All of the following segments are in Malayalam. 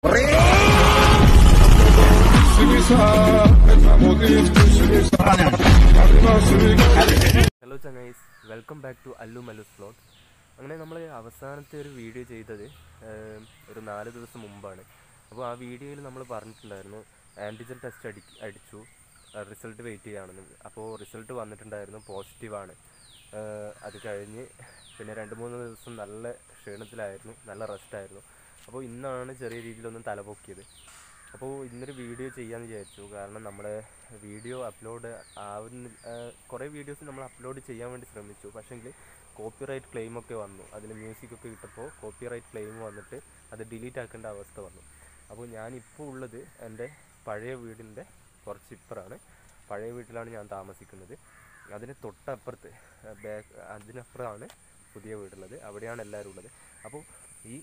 ഹലോ ചങ്ങൈസ് welcome back to Allu Mallus vlog അങ്ങനെ നമ്മൾ അവസാനത്തെ ഒരു വീഡിയോ ചെയ്തത് ഏം, ഒരു നാല് ദിവസം മുമ്പാണ് അപ്പോൾ ആ വീഡിയോയിൽ നമ്മൾ പറഞ്ഞിട്ടുണ്ടായിരുന്നു ആൻറ്റിജൻ ടെസ്റ്റ് അടി അടിച്ചു റിസൾട്ട് വെയിറ്റ് ചെയ്യുകയാണെന്ന് അപ്പോൾ റിസൾട്ട് വന്നിട്ടുണ്ടായിരുന്നു പോസിറ്റീവാണ് അത് കഴിഞ്ഞ് പിന്നെ രണ്ട് മൂന്ന് ദിവസം നല്ല ക്ഷീണത്തിലായിരുന്നു നല്ല റെസ്റ്റായിരുന്നു അപ്പോൾ ഇന്നാണ് ചെറിയ രീതിയിലൊന്ന് തലപൊക്കിയത് അപ്പോൾ ഇന്നൊരു വീഡിയോ ചെയ്യാമെന്ന് വിചാരിച്ചു കാരണം നമ്മുടെ വീഡിയോ അപ്ലോഡ് ആവുന്ന കുറേ വീഡിയോസ് നമ്മൾ അപ്ലോഡ് ചെയ്യാൻ വേണ്ടി ശ്രമിച്ചു പക്ഷേങ്കിൽ കോപ്പിറൈറ്റ് ക്ലെയിം ഒക്കെ വന്നു അതിൽ മ്യൂസിക് ഒക്കെ ഇട്ടപ്പോൾ കോപ്പിറൈറ്റ് ക്ലെയിം വന്നിട്ട് അത് ഡിലീറ്റ് ആക്കേണ്ട അവസ്ഥ വന്നു അപ്പോൾ ഞാനിപ്പോൾ ഉള്ളത് എൻ്റെ പഴയ വീടിൻ്റെ കുറച്ച് ഇപ്പുറമാണ് പഴയ വീട്ടിലാണ് ഞാൻ താമസിക്കുന്നത് അതിന് തൊട്ടപ്പുറത്ത് ബാക്ക് അതിനപ്പുറമാണ് പുതിയ വീടുള്ളത് അവിടെയാണ് എല്ലാവരും ഉള്ളത് അപ്പോൾ ഈ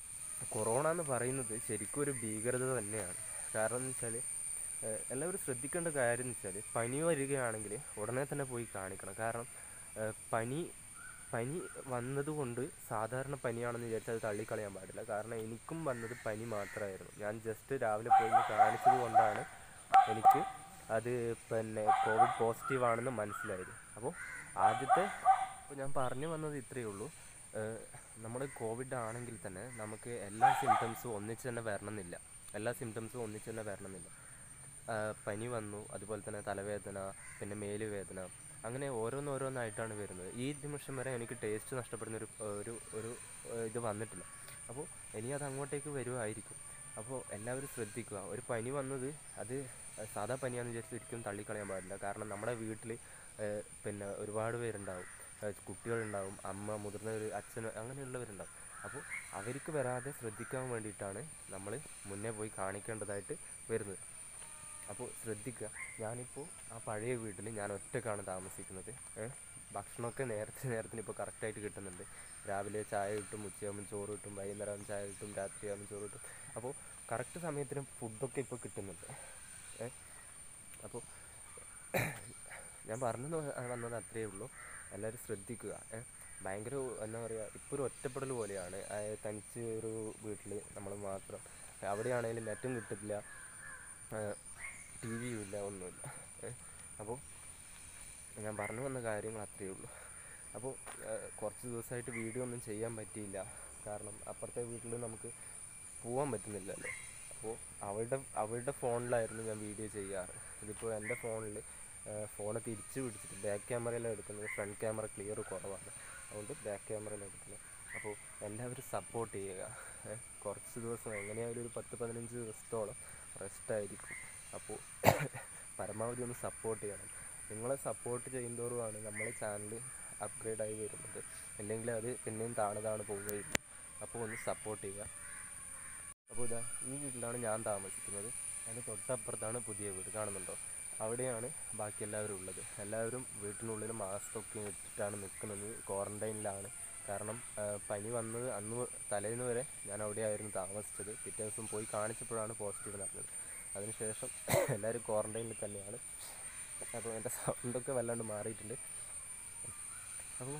കൊറോണ എന്ന് പറയുന്നത് ശരിക്കും ഒരു ഭീകരത തന്നെയാണ് കാരണം എന്ന് വെച്ചാൽ എല്ലാവരും ശ്രദ്ധിക്കേണ്ട കാര്യം എന്ന് വെച്ചാൽ പനി വരികയാണെങ്കിൽ ഉടനെ തന്നെ പോയി കാണിക്കണം കാരണം ഏഹ്, പനി പനി വന്നതുകൊണ്ട് സാധാരണ പനിയാണെന്ന് വിചാരിച്ചാൽ അത് തള്ളിക്കളയാൻ പാടില്ല കാരണം എനിക്കും വന്നത് പനി മാത്രമായിരുന്നു ഞാൻ ജസ്റ്റ് രാവിലെ പോയി ഒന്ന് കാണിച്ചത് കൊണ്ടാണ് എനിക്ക് അത് പിന്നെ കോവിഡ് പോസിറ്റീവ് ആണെന്ന് മനസ്സിലായത് അപ്പോൾ ആദ്യത്തെ ഇപ്പോൾ ഞാൻ പറഞ്ഞു വന്നത് ഇത്രയേ ഉള്ളൂ നമ്മൾ കോവിഡ് ആണെങ്കിൽ തന്നെ നമുക്ക് എല്ലാ സിംറ്റംസും ഒന്നിച്ച് തന്നെ വരണമെന്നില്ല എല്ലാ സിംറ്റംസും ഒന്നിച്ച് തന്നെ വരണമെന്നില്ല ആ, പനി വന്നു അതുപോലെ തന്നെ തലവേദന പിന്നെ മേല് വേദന അങ്ങനെ ഓരോന്നോരോന്നായിട്ടാണ് വരുന്നത് ഈ നിമിഷം വരെ എനിക്ക് ടേസ്റ്റ് നഷ്ടപ്പെടുന്ന ഒരു ഒരു ഒരു ഏഹ്, ഇത് വന്നിട്ടില്ല അപ്പോൾ ഇനി അത് അങ്ങോട്ടേക്ക് വരുമായിരിക്കും അപ്പോൾ എല്ലാവരും ശ്രദ്ധിക്കുക ഒരു പനി വന്നത് അത് സാധാ പനിയാണെന്ന് വിചാരിച്ച് ഒരിക്കലും തള്ളിക്കളയാൻ പാടില്ല കാരണം നമ്മുടെ വീട്ടിൽ പിന്നെ ഒരുപാട് പേരുണ്ടാവും ഏഹ് കുട്ടികളുണ്ടാവും അമ്മ മുതിർന്നവർ അച്ഛൻ അങ്ങനെയുള്ളവരുണ്ടാവും അപ്പോൾ അവർക്ക് വരാതെ ശ്രദ്ധിക്കാൻ വേണ്ടിയിട്ടാണ് നമ്മൾ മുന്നേ പോയി കാണിക്കേണ്ടതായിട്ട് വരുന്നത് അപ്പോൾ ശ്രദ്ധിക്കുക ഞാനിപ്പോൾ ആ പഴയ വീട്ടിൽ ഞാൻ ഒറ്റക്കാണ് താമസിക്കുന്നത് ഏഹ് ഭക്ഷണമൊക്കെ നേരത്തെ നേരത്തിന് ഇപ്പോൾ കറക്റ്റായിട്ട് കിട്ടുന്നുണ്ട് രാവിലെ ചായ കിട്ടും ഉച്ചയാകുമ്പോൾ ചോറ് കിട്ടും വൈകുന്നേരം ചായ കിട്ടും രാത്രിയാകുമ്പോൾ ചോറ് കിട്ടും അപ്പോൾ കറക്റ്റ് സമയത്തിന് ഫുഡൊക്കെ ഇപ്പോൾ കിട്ടുന്നുണ്ട് ഏഹ് അപ്പോൾ ഞാൻ പറഞ്ഞു വന്നത് അത്രയേ ഉള്ളൂ എല്ലാവരും ശ്രദ്ധിക്കുക ഏ ഭയങ്കര എന്താ പറയുക ഇപ്പോൾ ഒരു ഒറ്റപ്പെടൽ പോലെയാണ് ആ, തനിച്ച് ഒരു വീട്ടിൽ നമ്മൾ മാത്രം അവിടെയാണെങ്കിലും നെറ്റും കിട്ടില്ല ടി വിയും ഇല്ല ഒന്നുമില്ല ഏ അപ്പോൾ ഞാൻ പറഞ്ഞു വന്ന കാര്യങ്ങൾ അത്രയേ ഉള്ളൂ അപ്പോൾ കുറച്ച് ദിവസമായിട്ട് വീഡിയോ ഒന്നും ചെയ്യാൻ പറ്റിയില്ല കാരണം അപ്പുറത്തെ വീട്ടിൽ നമുക്ക് പോകാൻ പറ്റുന്നില്ലല്ലോ അപ്പോൾ അവളുടെ അവളുടെ ഫോണിലായിരുന്നു ഞാൻ വീഡിയോ ചെയ്യാറ് ഇതിപ്പോൾ എൻ്റെ ഫോണിൽ ഫോണ് തിരിച്ച് പിടിച്ചിട്ട് ബാക്ക് ക്യാമറയിലാണ് എടുക്കുന്നത് ഫ്രണ്ട് ക്യാമറ ക്ലിയർ കുറവാണ് അതുകൊണ്ട് ബാക്ക് ക്യാമറയിലാണ് എടുക്കുന്നത് അപ്പോൾ എല്ലാവരും സപ്പോർട്ട് ചെയ്യുക ഏ, കുറച്ച് ദിവസം എങ്ങനെയായാലും ഒരു പത്ത് പതിനഞ്ച് ദിവസത്തോളം റെസ്റ്റ് ആയിരിക്കും അപ്പോൾ പരമാവധി ഒന്ന് സപ്പോർട്ട് ചെയ്യണം നിങ്ങളെ സപ്പോർട്ട് ചെയ്യുന്തോറുമാണ് നമ്മളെ ചാനൽ അപ്ഗ്രേഡ് ആയി വരുന്നത് അല്ലെങ്കിൽ അത് പിന്നെയും താണ് താണ് പോവുകയില്ല അപ്പോൾ ഒന്ന് സപ്പോർട്ട് ചെയ്യുക അപ്പോൾ ഇതാ ഈ വീട്ടിലാണ് ഞാൻ താമസിക്കുന്നത് അതിൻ്റെ തൊട്ടപ്പുറത്താണ് പുതിയ വീട് കാണുന്നുണ്ടോ അവിടെയാണ് ബാക്കി എല്ലാവരും ഉള്ളത് എല്ലാവരും വീട്ടിനുള്ളിൽ മാസ്ക് ഒക്കെ ഇട്ടിട്ടാണ് നിൽക്കുന്നത് ക്വാറൻറ്റൈനിലാണ് കാരണം ആ, പനി വന്നത് അന്ന് തലേന്ന് വരെ ഞാൻ അവിടെയായിരുന്നു താമസിച്ചത് പിറ്റേ ദിവസം പോയി കാണിച്ചപ്പോഴാണ് പോസിറ്റീവ് നടന്നത് അതിനുശേഷം എല്ലാവരും ക്വാറൻറ്റൈനിൽ തന്നെയാണ് അപ്പോൾ എൻ്റെ സൗണ്ടൊക്കെ വല്ലാണ്ട് മാറിയിട്ടുണ്ട് അപ്പോൾ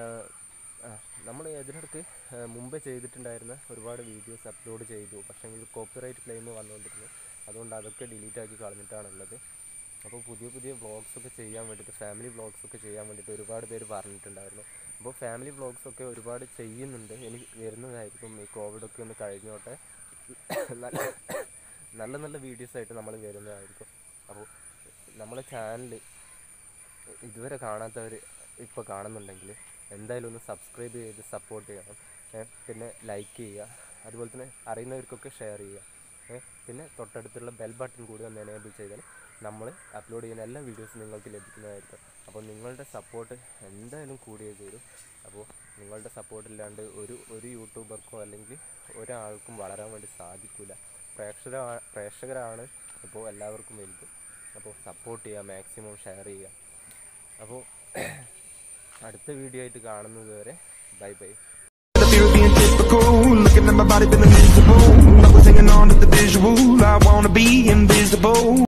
നമ്മൾ ഇതിനിടയ്ക്ക് ആ, മുമ്പേ ചെയ്തിട്ടുണ്ടായിരുന്ന ഒരുപാട് വീഡിയോസ് അപ്ലോഡ് ചെയ്തു പക്ഷേങ്കിൽ കോപ്പിറൈറ്റ് ക്ലെയിം വന്നുകൊണ്ടിരുന്നു അതുകൊണ്ട് അതൊക്കെ ഡിലീറ്റ് ആക്കി കളഞ്ഞിട്ടാണുള്ളത് അപ്പോൾ പുതിയ പുതിയ വ്ളോഗ്സ് ഒക്കെ ചെയ്യാൻ വേണ്ടിയിട്ട് ഫാമിലി വ്ളോഗ്സ് ഒക്കെ ചെയ്യാൻ വേണ്ടിയിട്ട് ഒരുപാട് പേര് പറഞ്ഞിട്ടുണ്ടായിരുന്നു അപ്പോൾ ഫാമിലി വ്ളോഗ്സ് ഒക്കെ ഒരുപാട് ചെയ്യുന്നുണ്ട് ഇനി വരുന്നതായിരിക്കും ഈ കോവിഡൊക്കെ ഒന്ന് കഴിഞ്ഞോട്ടെ നല്ല നല്ല നല്ല വീഡിയോസ് ആയിട്ട് നമ്മൾ വരുന്നതായിരിക്കും അപ്പോൾ നമ്മളെ ചാനൽ ഇതുവരെ കാണാത്തവർ ഇപ്പോൾ കാണുന്നുണ്ടെങ്കിൽ എന്തായാലും ഒന്ന് സബ്സ്ക്രൈബ് ചെയ്ത് സപ്പോർട്ട് ചെയ്യണം ഏ, പിന്നെ ലൈക്ക് ചെയ്യുക അതുപോലെ തന്നെ അറിയുന്നവർക്കൊക്കെ ഷെയർ ചെയ്യുക ഏ, പിന്നെ തൊട്ടടുത്തുള്ള ബെൽ ബട്ടൺ കൂടി ഒന്ന് എനേബിൾ ചെയ്താൽ നമ്മൾ അപ്ലോഡ് ചെയ്യുന്ന എല്ലാ വീഡിയോസും നിങ്ങൾക്ക് ലഭിക്കുന്നതായിരിക്കും അപ്പോൾ നിങ്ങളുടെ സപ്പോർട്ട് എന്തായാലും കൂടിയേ തീരും അപ്പോൾ നിങ്ങളുടെ സപ്പോർട്ട് ഇല്ലാണ്ട് ഒരു ഒരു യൂട്യൂബർക്കോ അല്ലെങ്കിൽ ഒരാൾക്കും വളരാൻ വേണ്ടി സാധിക്കില്ല പ്രേക്ഷക പ്രേക്ഷകരാണ് ഇപ്പോൾ എല്ലാവർക്കും വലുത് അപ്പോൾ സപ്പോർട്ട് ചെയ്യുക മാക്സിമം ഷെയർ ചെയ്യുക അപ്പോൾ അടുത്ത വീഡിയോ ആയിട്ട് കാണുന്നത് വരെ bye bye The fear of being typical, looking at my body feeling miserable. I was hanging on to the visual. I wanna be invisible.